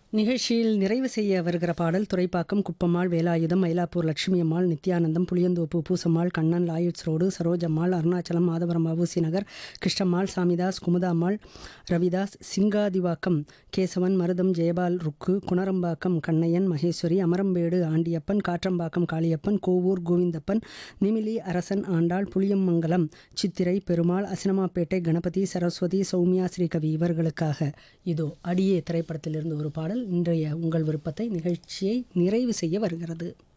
நிகழ்ச்சியில் நிறைவு செய்ய வருகிற பாடல் துறைப்பாக்கம் குப்பம்மாள் வேலாயுதம் மயிலாப்பூர் லட்சுமி அம்மாள் நித்யானந்தம் புளியந்தோப்பு பூசம்மாள் கண்ணன் லாயுட்ஸ் ரோடு சரோஜம்மாள் அருணாச்சலம் மாதவரம் வவுசி நகர் கிருஷ்ணம்மாள் சாமிதாஸ் குமுதாம்மாள் ரவிதாஸ் சிங்காதிவாக்கம் கேசவன் மருதம் ஜெயபால் ருக்கு குணரம்பாக்கம் கண்ணையன் மகேஸ்வரி அமரம்பேடு ஆண்டியப்பன் காற்றம்பாக்கம் காளியப்பன் கோவூர் கோவிந்தப்பன் நிமிலி அரசன் ஆண்டாள் புளியம்மங்கலம் சித்திரை பெருமாள் அசினமாப்பேட்டை கணபதி சரஸ்வதி சௌமியா ஸ்ரீகவி இவர்களுக்காக இதோ அடியே திரைப்படத்திலிருந்து ஒரு பாடல் இன்றைய உங்கள் விருப்பத்தை நிகழ்ச்சியை நிறைவு செய்ய வருகிறது